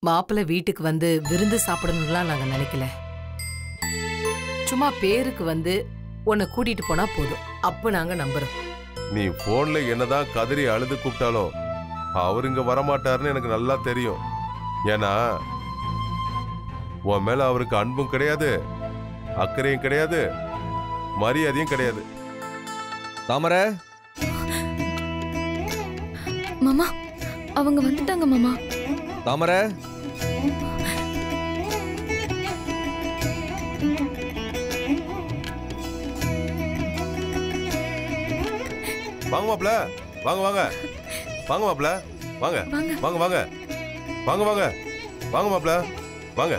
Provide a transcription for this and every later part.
மாப்பிள்ளை வீட்டுக்கு வந்து விருந்து சாப்பிடணும்லாம் நாங்க நினைக்கல சும்மா பேருக்கு வந்து உன்னை கூட்டிட்டு போனா போதும் அப்ப நாங்க நம்புறோம் நீ போன்ல என்னதான் கதறி அழுது கூப்பிட்டாலும் அவர் இங்க வரமாட்டாருன்னு எனக்கு நல்லா தெரியும் ஏன்னா உன் மேல அவருக்கு அன்பும் கிடையாது அக்கறையும் கிடையாது மரியாதையும் கிடையாது தாமரை மாமா அவங்க வந்துட்டாங்க மாமா தாமரை வாங்க மாப்ள வாங்க வாங்க வாங்க மாப்ள வாங்க வாங்க வாங்க வாங்க வாங்க வாங்க வாங்க மாப்ள வாங்க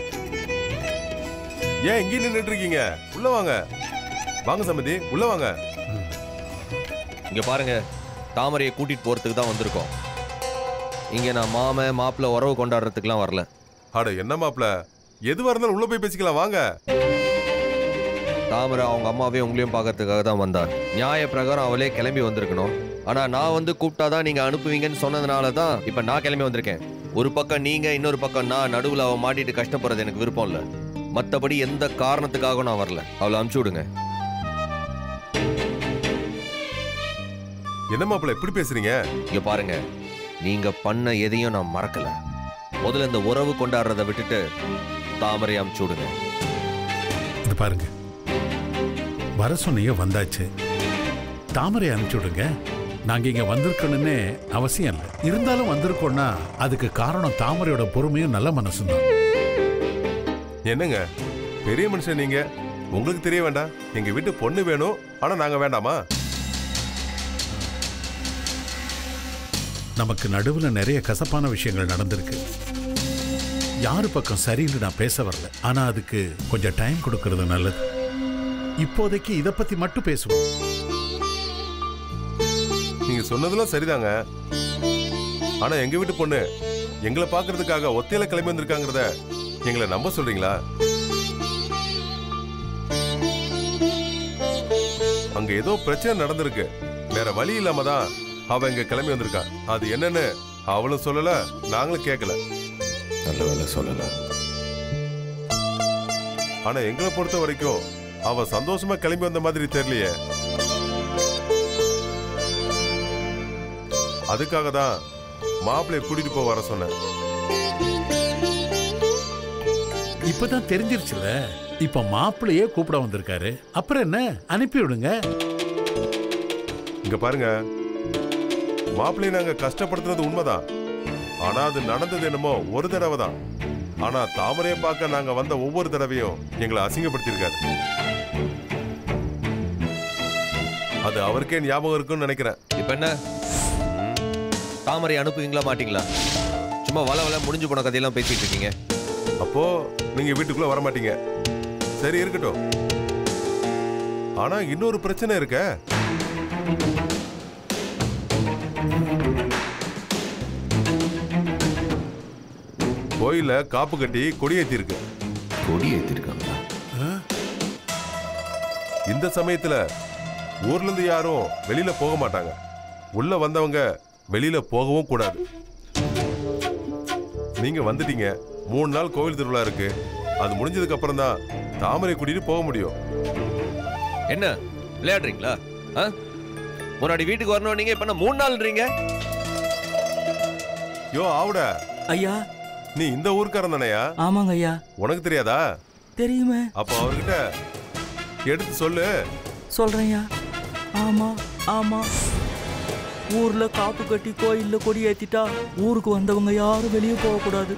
ஏன் இங்கே நின்றுட்டு இருக்கீங்க உள்ள வாங்க வாங்க சம்மதி உள்ள வாங்க இங்க பாருங்க தாமரையை கூட்டிட்டு போறதுக்கு தான் வந்திருக்கோம் இங்க நான் மாம மாப்பிள்ளை உறவு கொண்டாடுறதுக்குலாம் வரல அட என்ன மாப்ள எதுவா இருந்தாலும் உள்ள போய் பேசிக்கலாம் வாங்க தாமரை அவங்க அம்மாவே உங்களையும் பார்க்கறதுக்காக தான் வந்தா நியாய பிரகாரம் அவளே கிளம்பி வந்திருக்கணும் ஆனா நான் வந்து கூப்பிட்டாதான் நீங்க அனுப்புவீங்கன்னு சொன்னதுனால தான் இப்ப நான் கிளம்பி வந்திருக்கேன் ஒரு பக்கம் நீங்க இன்னொரு பக்கம் நான் நடுவுல அவ மாட்டிட்டு கஷ்டப்படுறது எனக்கு விருப்பம் இல்ல மத்தபடி எந்த காரணத்துக்காகவும் நான் வரல அவளை அனுப்பிச்சு விடுங்க என்ன மாப்ள இப்படி பேசுறீங்க இங்க பாருங்க நீங்க பண்ண எதையும் நான் மறக்கல முதல்ல இந்த உறவு கொண்டாடுறதை விட்டுட்டு தாமரை அமுச்சு விடுங்க இது பாருங்க வர சொன்னீங்க வந்தாச்சு தாமரை அனுப்பிச்சு விடுங்க நாங்க இங்க வந்திருக்கணும்னே அவசியம் இல்லை இருந்தாலும் வந்திருக்கோம்னா அதுக்கு காரணம் தாமரையோட பொறுமையும் நல்ல மனசும் தான் என்னங்க பெரிய மனுஷன் நீங்க உங்களுக்கு தெரிய வேண்டாம் எங்க வீட்டு பொண்ணு வேணும் ஆனா நாங்க வேண்டாமா நமக்கு நடுவுல நிறைய கசப்பான விஷயங்கள் நடந்திருக்கு யாரு பக்கம் சரின்னு நான் பேச வரல ஆனா அதுக்கு கொஞ்சம் டைம் கொடுக்கறது நல்லது இப்போதைக்கு இத பத்தி மட்டும் பேசுவோம் நீங்க சொன்னதெல்லாம் சரிதாங்க ஆனா எங்க வீட்டு பொண்ணு எங்களை பாக்குறதுக்காக ஒத்தையில கிளம்பி வந்திருக்காங்கிறத எங்களை நம்ப சொல்றீங்களா அங்க ஏதோ பிரச்சனை நடந்திருக்கு வேற வழி இல்லாம தான் அவ இங்க கிளம்பி வந்திருக்கா அது என்னன்னு அவளும் சொல்லல நாங்களும் கேட்கல நல்ல வேலை சொல்லல ஆனா எங்களை பொறுத்த வரைக்கும் அவ சந்தோஷமா கிளம்பி வந்த மாதிரி தெரியலையே அதுக்காக தான் மாப்பிள்ளைய கூட்டிட்டு போக வர சொன்னேன் இப்பதான் தெரிஞ்சிருச்சுல இப்ப மாப்பிள்ளையே கூப்பிட வந்திருக்காரு அப்புறம் என்ன அனுப்பி விடுங்க இங்க பாருங்க மாப்பிள்ளைய நாங்க கஷ்டப்படுத்துறது உண்மைதான் ஆனா அது நடந்தது என்னமோ ஒரு தடவை தான் ஆனா தாமரையை பார்க்க நாங்க வந்த ஒவ்வொரு தடவையும் எங்களை அசிங்கப்படுத்தியிருக்காரு அது அவருக்கே ஞாபகம் இருக்குன்னு நினைக்கிறேன் இப்ப என்ன தாமரை அனுப்புவீங்களா மாட்டீங்களா சும்மா வள வள முடிஞ்சு போன கதையெல்லாம் பேசிட்டு இருக்கீங்க அப்போ நீங்க வீட்டுக்குள்ள வர மாட்டீங்க சரி இருக்கட்டும் ஆனா இன்னொரு பிரச்சனை இருக்க கோயில காப்பு கட்டி கொடியேத்தி இருக்கு கொடி ஏத்திருக்காங்களா இந்த சமயத்துல ஊர்ல இருந்து யாரும் வெளியில போக மாட்டாங்க உள்ள வந்தவங்க வெளியில போகவும் கூடாது நீங்க வந்துட்டீங்க மூணு நாள் கோவில் திருவிழா இருக்கு அது முடிஞ்சதுக்கு அப்புறம் தான் தாமரை கூட்டிட்டு போக முடியும் என்ன விளையாடுறீங்களா ஆ? முன்னாடி வீட்டுக்கு வரணும் நீங்க இப்ப என்ன மூணு நாள்ன்றீங்க யோ ஆவுட ஐயா நீ இந்த ஊர்க்காரன் தானேயா ஆமாங்க ஐயா உனக்கு தெரியாதா தெரியுமே அப்ப அவர்கிட்ட எடுத்து சொல்லு சொல்றேன்யா ஆமா ஆமா ஊர்ல காப்பு கட்டி கோயில்ல கொடி ஏத்திட்டா ஊருக்கு வந்தவங்க யாரும் வெளியே போக கூடாது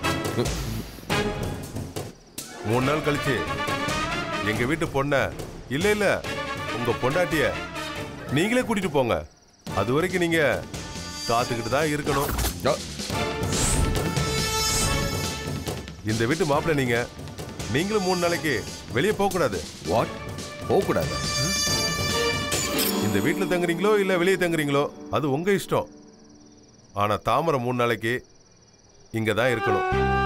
மூணு நாள் கழிச்சு எங்க வீட்டு பொண்ண இல்ல இல்ல உங்க பொண்டாட்டிய நீங்களே கூட்டிட்டு போங்க அது வரைக்கும் நீங்க காத்துக்கிட்டு தான் இருக்கணும் ஆ, இந்த வீட்டு மாப்பிள்ளை நீங்க நீங்களும் மூணு நாளைக்கு வெளியே போக கூடாது வாட் போகக்கூடாது இந்த வீட்டுல தங்குறீங்களோ இல்ல வெளியே தங்குறீங்களோ அது உங்க இஷ்டம் ஆனா தாமரை மூணு நாளைக்கு இங்க தான் இருக்கணும்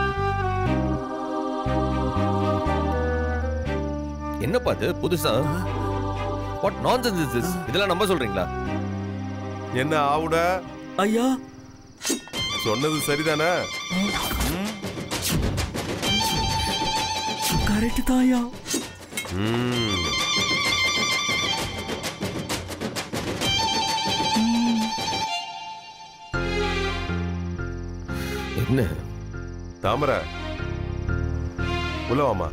என்னப்பா இது புதுசா வாட் நான்சென்ஸ் இஸ் திஸ் இதெல்லாம் நம்ப சொல்றீங்களா என்ன ஆவுட ஐயா சொன்னது சரிதானே ம்? கரெக்ட் தாயா ம். என்ன தாமரை உள்ள வாமா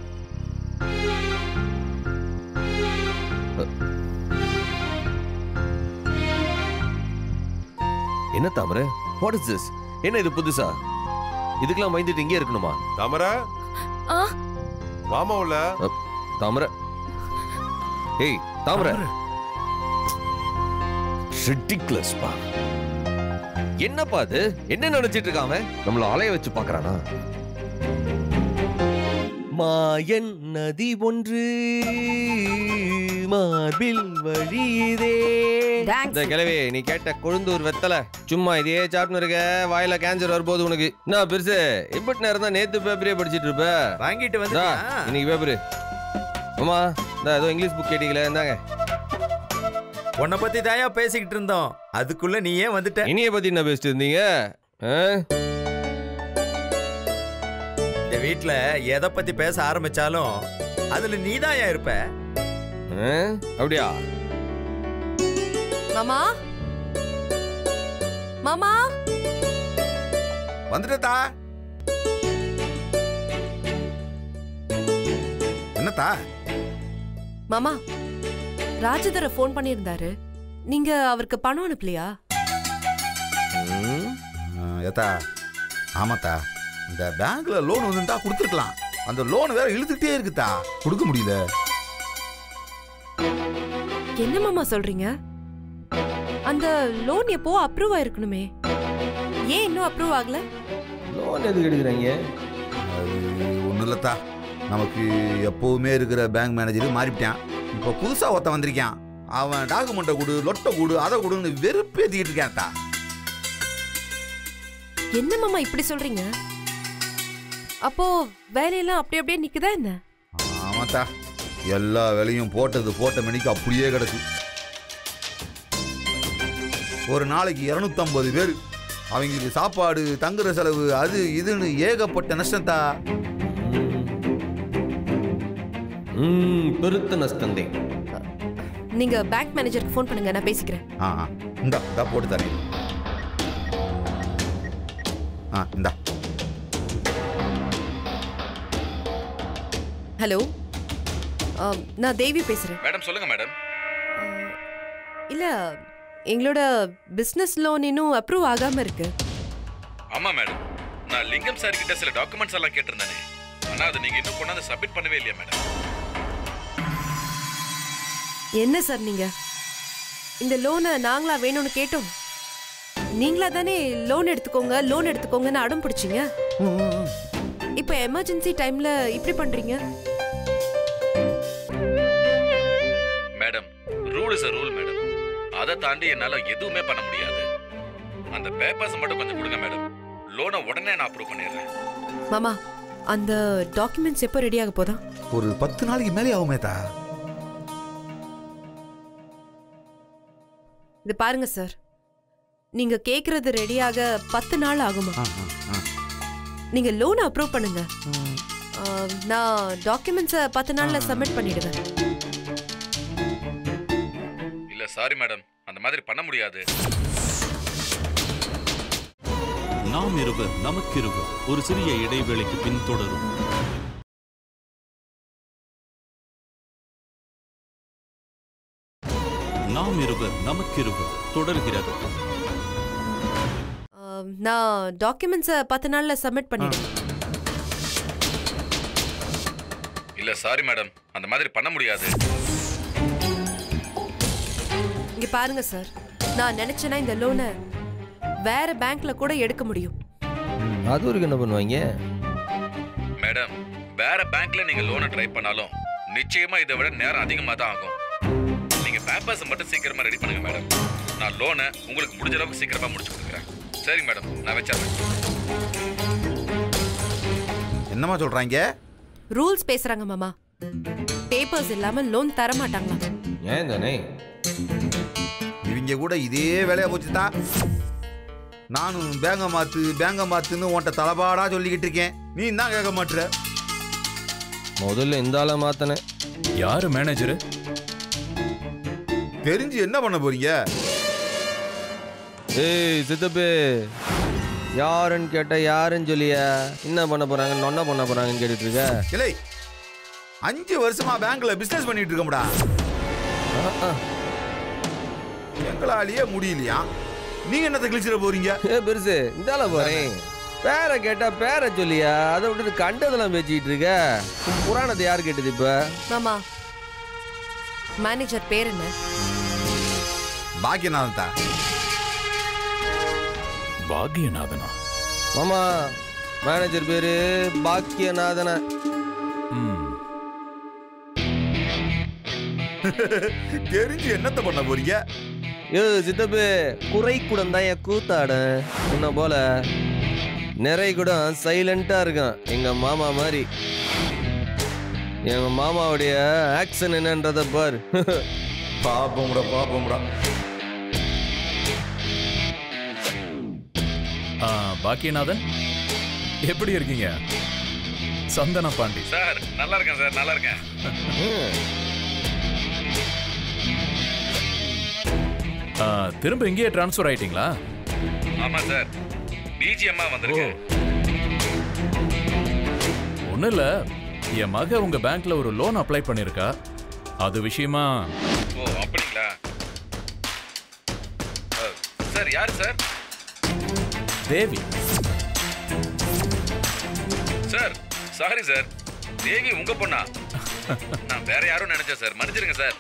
என்ன தாமரை வாட் இஸ் திஸ் என்ன இது புதுசா இதுக்கெல்லாம் பயந்துட்டு இங்கே இருக்கணுமா தாமரை ஆ வாமா உள்ள தாமரை ஏய் தாமரை ரிடிகுலஸ் பா என்னப்பா அது என்ன நினைச்சிட்டு இருக்காம நம்மள அலைய வச்சு பாக்குறானா மாயன் நதி ஒன்று மார்பில் வழியுதே Thanks. இந்த கிழவி நீ கேட்ட கொழுந்தூர் வெத்தல சும்மா இதே சாப்பிட்டு இருக்க வாயில கேன்சர் வரும்போது உனக்கு என்ன பெருசு எப்படி நேரம் தான் நேத்து பேப்பரே படிச்சிட்டு இருப்ப வாங்கிட்டு இந்தா, வந்து இன்னைக்கு பேப்பரு ஆமா இந்த ஏதோ இங்கிலீஷ் புக் கேட்டீங்களே இந்தாங்க உன்னை பத்தி தாயா பேசிக்கிட்டு இருந்தோம் அதுக்குள்ள நீ ஏன் வந்துட்ட இனிய பத்தி என்ன பேசிட்டு இருந்தீங்க ஆ? இந்த வீட்ல எதை பத்தி பேச ஆரம்பிச்சாலும் அதுல நீ இருப்ப ஆ? அப்படியா மாமா மாமா வந்துட்டா என்னத்தா மாமா ராஜதர ஃபோன் பண்ணியிருந்தாரு நீங்க அவருக்கு பணம் அனுப்பலையா ம், ஏத்தா ஆமாத்தா இந்த பேங்க்ல லோன் வந்துட்டா கொடுத்துருக்கலாம் அந்த லோன் வேற இழுத்துக்கிட்டே இருக்குதா கொடுக்க முடியல என்ன மாமா சொல்றீங்க அந்த லோன் எப்போ அப்ரூவ் ஆயிருக்கணுமே ஏன் இன்னும் அப்ரூவ் ஆகல லோன் எதுக்கு எடுக்கிறாங்க அது ஒன்றும் இல்லத்தா நமக்கு எப்பவுமே இருக்கிற பேங்க் மேனேஜர் மாறிவிட்டான் இப்போ புதுசா ஒருத்தன் வந்திருக்கான் அவன் டாக்குமெண்ட்டை கொடு லொட்டை கொடு அதை கொடுன்னு வெறுப்பேத்திக்கிட்டு இருக்கான்டா என்ன மாமா இப்படி சொல்றீங்க அப்போ வேலையெல்லாம் அப்படி அப்படியே நிக்குதா என்ன ஆமாத்தா எல்லா வேலையும் போட்டது போட்ட மணிக்கு அப்படியே கிடக்கு ஒரு நாளைக்கு இரநூத்தம்பது பேர் அவங்களுக்கு சாப்பாடு தங்குற செலவு அது இதுன்னு ஏகப்பட்ட நஷ்டத்தா ம், பெருத்த நஷ்டந்தே நீங்க பேங்க் மேனேஜருக்கு ஃபோன் பண்ணுங்க நான் பேசிக்கிறேன் ஆ ஆ. இந்தா இந்தா போட்டு தரேன் ஆ இந்தா ஹலோ நான் தேவி பேசுறேன் மேடம் சொல்லுங்க மேடம் அஹ், இல்ல எங்களோட பிசினஸ் லோன் இன்னும் அப்ரூவ் ஆகாம இருக்கு ஆமா மேடம் நான் லிங்கம் சார் கிட்ட சில டாக்குமெண்ட்ஸ் எல்லாம் கேட்டிருந்தேனே ஆனா அது நீங்க இன்னும் கொண்டாந்து சப்மிட் பண்ணவே இல்லையா மேடம் என்ன சார் நீங்க இந்த லோனை நாங்களா வேணும்னு கேட்டோம் நீங்களா தானே லோன் எடுத்துக்கோங்க லோன் எடுத்துக்கோங்கன்னு அடம் பிடிச்சீங்க இப்போ எமர்ஜென்சி டைம்ல இப்படி பண்றீங்க madam rule is a rule madam அதை தாண்டி என்னால எதுவுமே பண்ண முடியாது அந்த பேப்பர்ஸ் மட்டும் கொஞ்சம் கொடுங்க மேடம் லோனை உடனே நான் அப்ரூவ் பண்ணிடுறேன் மாமா அந்த டாக்குமெண்ட்ஸ் எப்போ ரெடி ஆக போதா ஒரு பத்து நாளைக்கு மேலே ஆகுமேத்தா இது பாருங்க சார் நீங்க கேக்குறது ரெடியாக பத்து நாள் ஆகுமா ஆ ஆ ஆ நீங்க லோன் அப்ரூவ் பண்ணுங்க அஹ், நான் டாக்குமெண்ட்ஸை பத்து நாள்ல சப்மிட் பண்ணிடுவேன் இல்ல சாரி மேடம் அந்த மாதிரி பண்ண முடியாது நாம் இருவர் நமக்கிருவர் ஒரு சிறிய இடைவேளைக்கு பின் தொடரும் நாம் இருவர் நமக்கிருவர் தொடர்கிறது அஹ், நான் டாக்குமெண்ட்ஸை பத்து நாள்ல சப்மிட் பண்ணிடுவேன் இல்ல சாரி மேடம் அந்த மாதிரி பண்ண முடியாது இங்க பாருங்க சார் நான் நினைச்சேன்னா இந்த லோனை வேற பேங்க்ல கூட எடுக்க முடியும் அது வரைக்கும் என்ன பண்ணுவாங்க மேடம் வேற பேங்க்ல நீங்க லோனை ட்ரை பண்ணாலும் நிச்சயமா இதை விட நேரம் அதிகமா தான் ஆகும் நீங்க பேப்பர்ஸ் மட்டும் சீக்கிரமா ரெடி பண்ணுங்க மேடம் நான் லோனை உங்களுக்கு முடிஞ்ச அளவுக்கு சீக்கிரமா முடிச்சு கொடுக்குறேன் சரிங்க மேடம் நான் வச்சிடுறேன் என்னம்மா சொல்றாங்க ரூல்ஸ் பேசுறாங்க மாமா பேப்பர்ஸ் இல்லாம லோன் தர மாட்டாங்களா ஏன் தானே இவங்க கூட இதே வேலையா போச்சுதா நானும் பேங்க மாத்து பேங்க மாத்துன்னு உன்ட்ட தலபாடா சொல்லிக்கிட்டு இருக்கேன் நீ தான் கேட்க மாட்டுற முதல்ல இந்த ஆளை மாத்தினேன் யாரு மேனேஜரு தெரிஞ்சு என்ன பண்ண போறீங்க ஏய் சித்தப்பு யாருன்னு கேட்டா யாருன்னு சொல்லியா என்ன பண்ண போறாங்க நொன்ன பண்ண போறாங்கன்னு கேட்டுட்டு இருக்க இல்லை அஞ்சு வருஷமா பேங்க்ல பிசினஸ் பண்ணிட்டு இருக்கோம்டா எங்களாலேயே முடியலையா நீங்க என்னத்தை கிழிச்சிட போறீங்க ஏ பெருசு இந்தால போறேன் பேரை கேட்டா பேரை சொல்லியா அதை விட்டுட்டு கண்டதெல்லாம் பேசிக்கிட்டு இருக்க உன் புராணத்தை யார் கேட்டது இப்ப மாமா மேனேஜர் பேர் என்ன பாக்கியநாதன் தான் பாக்யநாதனா மாமா மேனேஜர் பேரு பாக்கியநாதன தெரிஞ்சு என்னத்த பண்ண போறீங்க ஏ சித்தப்பு குறை குடம் தான் என் கூத்தாட உன்ன போல நிறை குடம் சைலண்டா இருக்கான் எங்க மாமா மாதிரி எங்க மாமாவுடைய ஆக்ஷன் என்னன்றத பார் பாப்போம்டா பாப்போம்டா ஆ, பாக்கியநாதன் எப்படி இருக்கீங்க சந்தன பாண்டி சார் நல்லா இருக்கேன் சார் நல்லா இருக்கேன் ஆ, திரும்ப இங்கேயே ட்ரான்ஸ்ஃபர் ஆயிட்டீங்களா ஆமா சார் பிஜிஎம்மா வந்திருக்கேன் ஒன்றும் இல்லை என் மக உங்க பேங்க்ல ஒரு லோன் அப்ளை பண்ணியிருக்கா அது விஷயமா ஓ அப்படிங்களா அ, சார் யார் sir Devi sir sorry sir Devi உங்க பொண்ணா நான் வேற யாரும் நினைச்சேன் சார் மன்னிச்சிருங்க சார்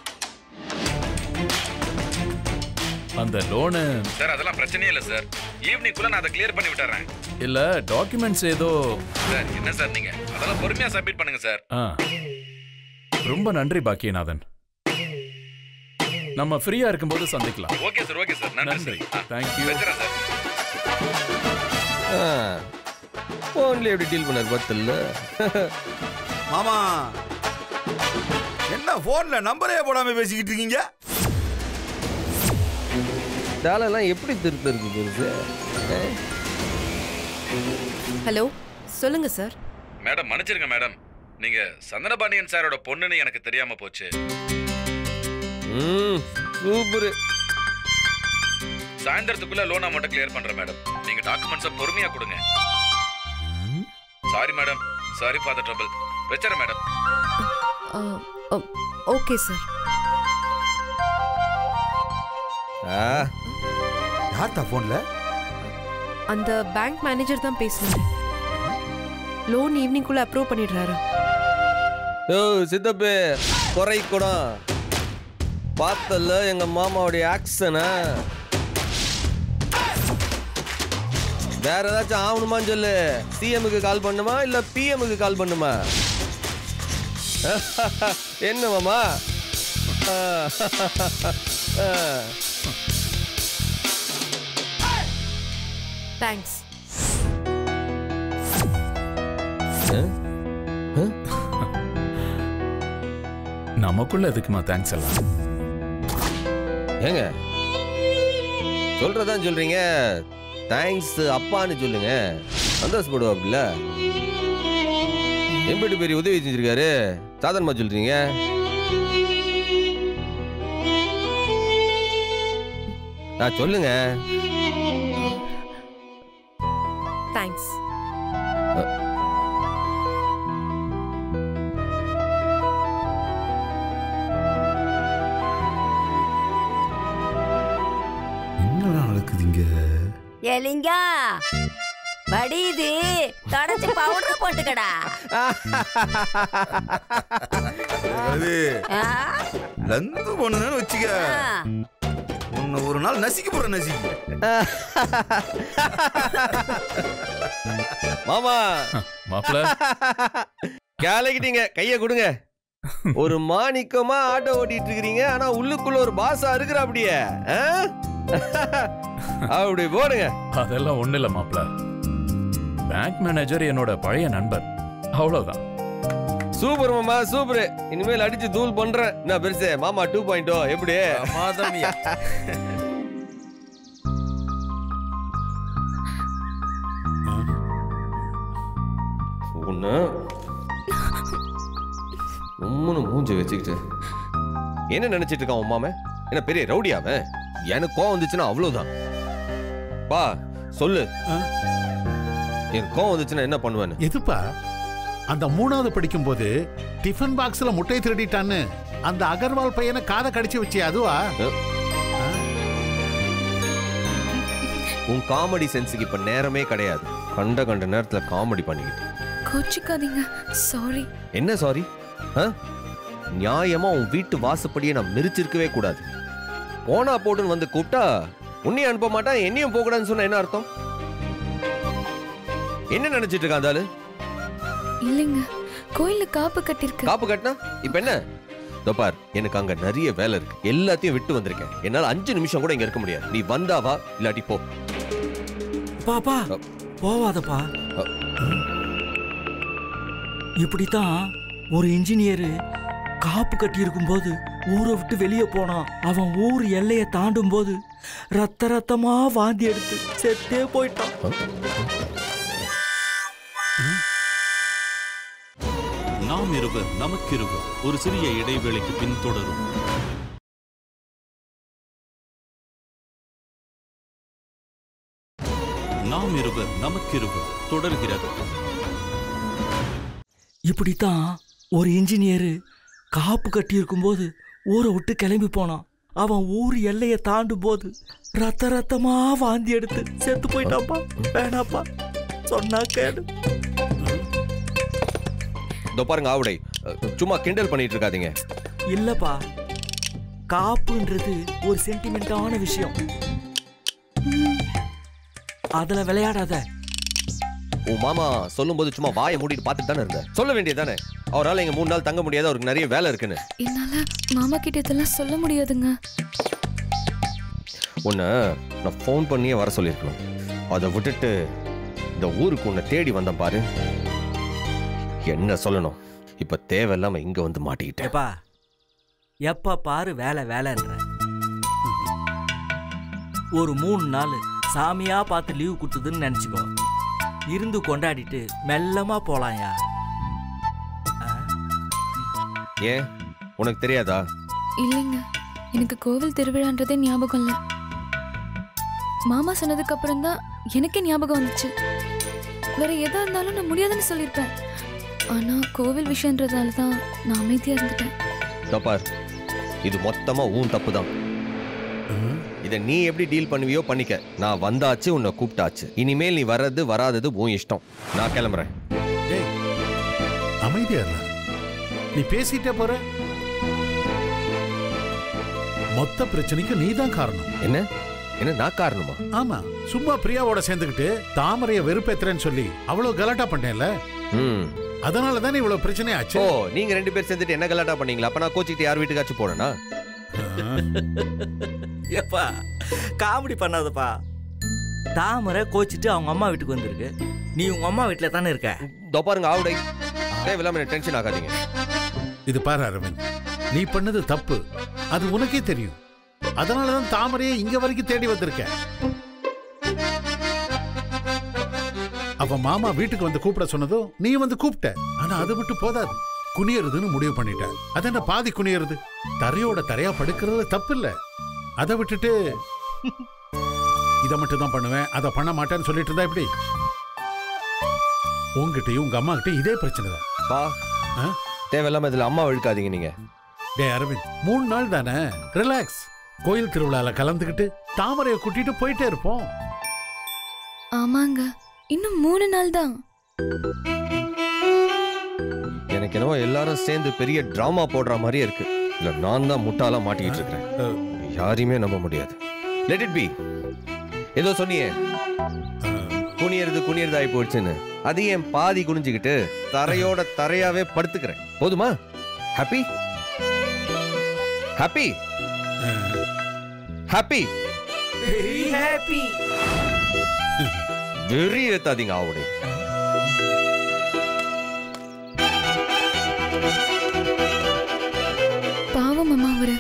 அந்த லோனு சார் அதெல்லாம் பிரச்சனையே இல்லை சார் ஈவினிங்குள்ள நான் அதை கிளியர் பண்ணி விட்டுறேன் இல்ல டாக்குமெண்ட்ஸ் ஏதோ சார் என்ன சார் நீங்க அதெல்லாம் பொறுமையா சப்மிட் பண்ணுங்க சார் ஆ ரொம்ப நன்றி பாக்கியநாதன் நம்ம ஃப்ரீயா இருக்கும்போது சந்திக்கலாம் ஓகே சார் ஓகே சார் நன்றி நன்றி சார் தேங்க்யூ வச்சுறேன் சார் ஃபோன்ல எப்படி டீல் பண்ணார் பத்தல்ல மாமா என்ன போன்ல நம்பரே போடாம பேசிக்கிட்டு இருக்கீங்க தாளெல்லாம் எப்படி திருத்த இருக்கு பெருசு ஆ? ஹலோ சொல்லுங்க சார் மேடம் மன்னிச்சிருங்க மேடம் நீங்க சந்தனபாண்டியன் சாரோட பொண்ணுன்னு எனக்கு தெரியாம போச்சு ம் சூப்பர் சாயந்தரத்துக்குள்ள லோன் அமௌண்ட்டை கிளியர் பண்றேன் மேடம் நீங்க டாக்குமெண்ட்ஸை பொறுமையா கொடுங்க sorry madam sorry for the trouble வச்சுறேன் மேடம் ஓகே சார் யார்த்தா போன்ல அந்த பேங்க் மேனேஜர் தான் பேசுனாரு லோன் ஈவினிங்குள்ள அப்ரூவ் பண்ணிடுறாரு ஓ சித்தப்பு குறை குடம் பார்த்தல எங்க மாமாவுடைய ஆக்ஷனா வேற ஏதாச்சும் ஆகணுமான்னு சொல்லு சிஎம்க்கு கால் பண்ணுமா இல்ல பிஎம்க்கு கால் பண்ணுமா என்ன மாமா ஆ. ஆ. தேங்க்ஸ் நமக்குள்ள எதுக்குமா தேங்க்ஸ் எல்லாம் ஏங்க சொல்றதான் சொல்றீங்க தேங்க்ஸ் அப்பான்னு சொல்லுங்க சந்தோஷப்படுவாப்ல எப்படி பெரிய உதவி செஞ்சிருக்காரு சாதாரணமா சொல்றீங்க ஆ சொல்லுங்க தேங்க்ஸ் என்னடா நடக்குது இங்க ஏலிங்கா வடியுது தொடச்சு பவுடர் போட்டுக்கடா அது ஆ? லந்து பண்ணுன்னு வச்சுக்க உன்னை ஒரு நாள் நசிக்க போற நசிக்க மாமா மாப்பிள கேளைக்கிட்டீங்க கைய கொடுங்க ஒரு மாணிக்கமா ஆட்டோ ஓட்டிட்டு இருக்கிறீங்க ஆனா உள்ளுக்குள்ள ஒரு பாசா இருக்கிற அப்படியே ஆ? அப்படி போடுங்க அதெல்லாம் ஒண்ணு இல்ல மாப்பிள பேங்க் மேனேஜர் என்னோட பழைய நண்பர் அவ்வளவுதான் சூப்பர் மாமா சூப்பர் இனிமேல் அடிச்சு தூள் பண்றேன் என்ன பெருசு மாமா டூ பாயிண்ட் எப்படி மாதமியா ஒண்ணு உம்முன்னு மூஞ்சி வச்சுக்கிட்டு என்ன நினைச்சிட்டு இருக்கான் உன் மாமன் என்ன பெரிய ரவுடியாவன் எனக்கு கோவம் வந்துச்சுன்னா அவ்வளவுதான் பா சொல்லு எனக்கு கோவம் வந்துச்சுன்னா என்ன பண்ணுவேன்னு எதுப்பா அந்த மூணாவது படிக்கும்போது டிஃபன் பாக்ஸ்ல முட்டை திருடிட்டான்னு அந்த அகர்வால் பையனை காதை கடிச்சு வச்சியே அதுவா உன் காமெடி சென்ஸுக்கு இப்ப நேரமே கிடையாது கண்ட கண்ட நேரத்துல காமெடி பண்ணிக்கிட்டு கோச்சிக்காதீங்க சாரி என்ன சாரி நியாயமா உன் வீட்டு வாசப்படியை நான் மிரிச்சிருக்கவே கூடாது போனா போட்டுன்னு வந்து கூப்பிட்டா உன்னையும் அனுப்ப மாட்டான் என்னையும் போகக்கூடாதுன்னு சொன்னா என்ன அர்த்தம் என்ன நினைச்சிட்டு இருக்கான் அந்த ஆளு இல்லைங்க கோயில்ல காப்பு கட்டிருக்கு காப்பு கட்டினா இப்ப என்ன இதோ பார் எனக்கு அங்க நிறைய வேலை இருக்கு எல்லாத்தையும் விட்டு வந்திருக்கேன் என்னால அஞ்சு நிமிஷம் கூட இங்க இருக்க முடியாது நீ வந்தா வா இல்லாட்டி போ பாப்பா போவாதப்பா இப்படித்தான் ஒரு இன்ஜினியர் காப்பு கட்டி இருக்கும்போது ஊரை விட்டு வெளியே போனான் அவன் ஊர் எல்லையை தாண்டும் போது ரத்த ரத்தமா வாந்தி எடுத்து செத்தே போயிட்டான் நாம் இருவர் நமக்கிருவர் ஒரு சிறிய இடைவேளைக்கு பின் தொடரும் நாம் இருவர் நமக்கிருவர் தொடர்கிறது இப்படித்தான் ஒரு இன்ஜினியர் காப்பு கட்டி இருக்கும்போது ஊரை விட்டு கிளம்பி போனான் அவன் ஊர் எல்லையை தாண்டும் போது ரத்த ரத்தமா வாந்தி எடுத்து செத்து போயிட்டாப்பா வேணாப்பா சொன்னா கேடு இதோ பாருங்க ஆவுடை அஹ், சும்மா கிண்டல் பண்ணிட்டு இருக்காதீங்க இல்லப்பா காப்புன்றது ஒரு சென்டிமெண்டான விஷயம் அதுல விளையாடாத உன் மாமா சொல்லும்போது சும்மா வாயை மூடிட்டு பார்த்துட்டு தானே இருந்த சொல்ல வேண்டியதானே அவரால் இங்க மூணு நாள் தங்க முடியாது அவருக்கு நிறைய வேலை இருக்குன்னு என்னால மாமா கிட்ட இதெல்லாம் சொல்ல முடியாதுங்க உன்னை நான் ஃபோன் பண்ணியே வர சொல்லியிருக்கணும் அதை விட்டுட்டு இந்த ஊருக்கு உன்னை தேடி வந்தேன் பாரு என்ன சொல்லணும் இப்ப தேவையில்லாம இங்க வந்து மாட்டிக்கிட்டேன் ஏப்பா எப்ப பாரு வேலை வேலைன்ற ஒரு மூணு நாள் சாமியா பார்த்து லீவ் கொடுத்ததுன்னு நினைச்சுக்கோ இருந்து கொண்டாடிட்டு மெல்லமா போலாம்யா ஏன் உனக்கு தெரியாதா இல்லைங்க எனக்கு கோவில் திருவிழான்றதே ஞாபகம் இல்லை மாமா சொன்னதுக்கு அப்புறம் தான் எனக்கே ஞாபகம் வந்துச்சு வேற எதா இருந்தாலும் நான் முடியாதுன்னு சொல்லியிருப்பேன் ஆனா கோவில் விஷயன்றதால தான் நான் அமைதியா இருந்துட்டேன் இதோ பார் இது மொத்தமா உன் தப்பு தான் இதை நீ எப்படி டீல் பண்ணுவியோ பண்ணிக்க நான் வந்தாச்சு உன்னை கூப்பிட்டாச்சு இனிமேல் நீ வர்றது வராதது உன் இஷ்டம் நான் கிளம்புறேன் டேய் அமைதியா இரு. நீ பேசிட்டே போற மொத்த பிரச்சனைக்கு நீதான் காரணம் என்ன என்ன நான் காரணமா ஆமா சும்மா பிரியாவோட சேர்ந்துக்கிட்டு தாமரைய வெறுப்பேத்துறேன்னு சொல்லி அவ்வளவு கலாட்டா பண்ணேன்ல ம் அதனால தானே இவ்வளவு பிரச்சனை ஆச்சு ஓ நீங்க ரெண்டு பேர் சேர்ந்துட்டு என்ன கலாட்டா பண்ணீங்களா அப்ப நான் கோச்சிக்கிட்டு யார் வீட்டுக்காச்சும் போனேனா ஏப்பா காமெடி பண்ணாதப்பா தாமரை கோச்சிட்டு அவங்க அம்மா வீட்டுக்கு வந்திருக்கு நீ உங்க அம்மா வீட்டுல தானே இருக்க இதோ பாருங்க ஆவுடை தேவையில்லாம டென்ஷன் ஆகாதீங்க இது பாரு அரவிந்த் நீ பண்ணது தப்பு அது உனக்கே தெரியும் அதனாலதான் தாமரையை இங்க வரைக்கும் தேடி வந்திருக்க அவ மாமா வீட்டுக்கு வந்து கூப்பிட சொன்னதும் நீ வந்து கூப்பிட்ட ஆனா அது விட்டு போதாது குனியறதுன்னு முடிவு பண்ணிட்ட அது என்ன பாதி குனியறது தரையோட தரையா படுக்கிறது தப்பு இல்ல அதை விட்டுட்டு இதை மட்டும் தான் பண்ணுவேன் அதை பண்ண மாட்டேன்னு சொல்லிட்டு இருந்தா எப்படி உங்ககிட்டயும் உங்க அம்மா கிட்டயும் இதே பிரச்சனை தான் பா தேவையில்லாம இதுல அம்மா இழுக்காதீங்க நீங்க டே அரவிந்த் மூணு நாள் தானே ரிலாக்ஸ் கோயில் திருவிழால கலந்துக்கிட்டு தாமரையை கூட்டிட்டு போயிட்டே இருப்போம் ஆமாங்க இன்னும் மூணு நாள் தான் எனக்கு என்னவோ எல்லாரும் சேர்ந்து பெரிய டிராமா போடுற மாதிரியே இருக்கு இல்ல நான் தான் முட்டாளா மாட்டிக்கிட்டு இருக்கிறேன் யாரையுமே நம்ப முடியாது லெட் இட் பி ஏதோ சொன்னியே குனியறது குனியறது ஆகி போயிடுச்சுன்னு அது என் பாதி குனிஞ்சுக்கிட்டு தரையோட தரையாவே படுத்துக்கிறேன் போதுமா happy happy happy very happy வெறி ஏத்தாதீங்க ஆவுடே பாவம் அம்மா அவரு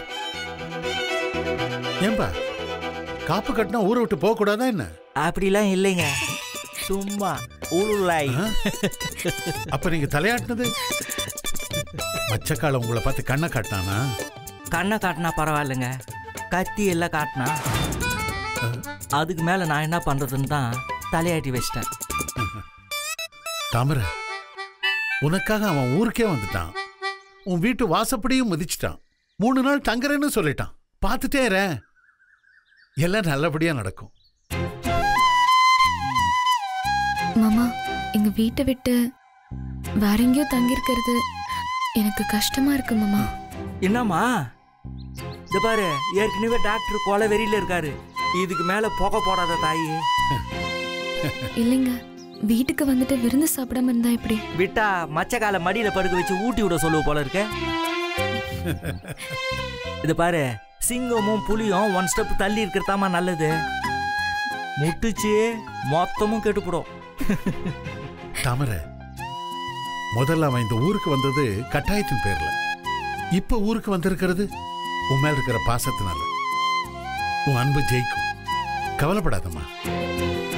ஏன்பா காப்பு கட்டினா ஊரை விட்டு போக கூடாதா என்ன அப்படிலாம் இல்லைங்க சும்மா உருளாய் அப்ப நீங்க தலையாட்டினது மச்சக்கால உங்களை பார்த்து கண்ணை காட்டினானா கண்ணை காட்டினா பரவாயில்லைங்க கத்தி எல்லாம் காட்டினா அதுக்கு மேலே நான் என்ன பண்ணுறதுன்னு தான் தலையாட்டி வச்சிட்டேன் தாமரை உனக்காக அவன் ஊருக்கே வந்துட்டான் உன் வீட்டு வாசப்படியும் மிதிச்சிட்டான் மூணு நாள் தங்குறேன்னு சொல்லிட்டான் பார்த்துட்டே இரேன். எல்லாம் நல்லபடியா நடக்கும் மாமா எங்க வீட்டை விட்டு வேற எங்கேயோ தங்கியிருக்கிறது எனக்கு கஷ்டமா இருக்கு மாமா என்னம்மா இந்த பாரு ஏற்கனவே டாக்டர் கொலை வெறியில இருக்காரு இதுக்கு மேல புகை போடாத தாயி இல்லைங்க வீட்டுக்கு வந்துட்டு விருந்து சாப்பிடாம இருந்தா எப்படி விட்டா மச்சக்கால மடியில படுக்க வச்சு ஊட்டி விட சொல்லுவ போல இருக்க இது பாரு சிங்கமும் புலியும் ஒன் ஸ்டெப் தள்ளி இருக்கிறதாமா நல்லது முட்டுச்சு மொத்தமும் கெட்டுப்படும் தாமரை முதல்ல அவன் இந்த ஊருக்கு வந்தது கட்டாயத்தின் பேர்ல இப்ப ஊருக்கு வந்திருக்கிறது உன் மேல இருக்கிற பாசத்தினால உன் அன்பு ஜெயிக்கும் கவலைப்படாதம்மா